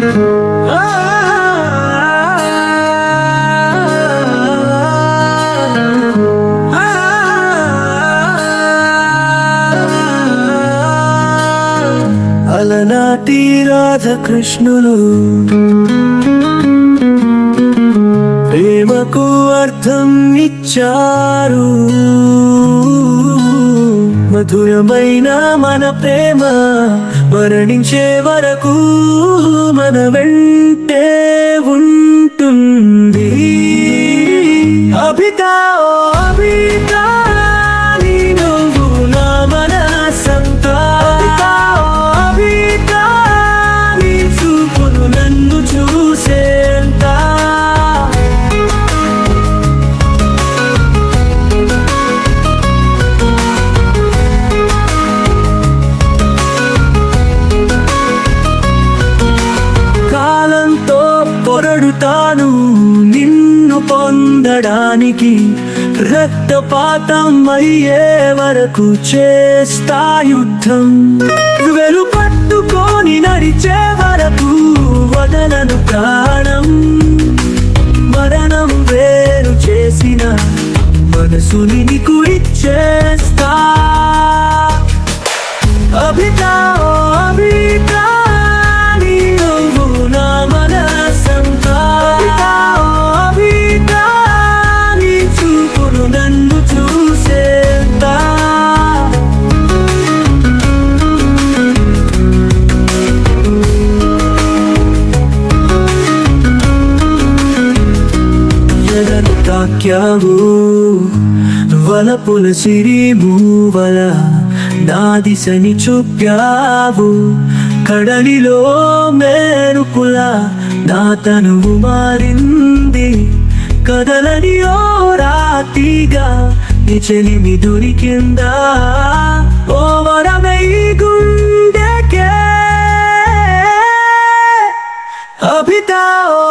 అలనాటి రాధకృష్ణులు ప్రేమకు అర్థం ఇచ్చారు మధురమైన మన ప్రేమ మరణించే వరకు మన వెంటే ఉంటుంది అభితా ఓ అభితా నీ నువ్వు నా మనసంతా అభితా ఓ అభితా నీ చూపులు నన్ను చూసేంత కాలంతో పొరడుతాను నిన్ను పొందడానికి రక్తపాతం అయ్యే వరకు చేస్తా యుద్ధం వెలు పట్టుకొని నడిచే వరకు వదలను ప్రాణం మరణం వేరు చేసిన మనసుని నీకు ఇచ్చేస్తా అభితా ఓ అభితా నీ నువ్వు నా మనసంతా అభితా ఓ అభితా నీ చూపులు నన్ను చూసేంతా ఎదను తాక్యావు వలపుల సిరి మూవల నా దిశని చూప్యావు కడలిలో మేరుపుల నా తనువు మారింది కదలని ఓ రాతిగా నీ చెలిమి దొరికిందా ఓ వరమై గుండెకే అభితా ఓ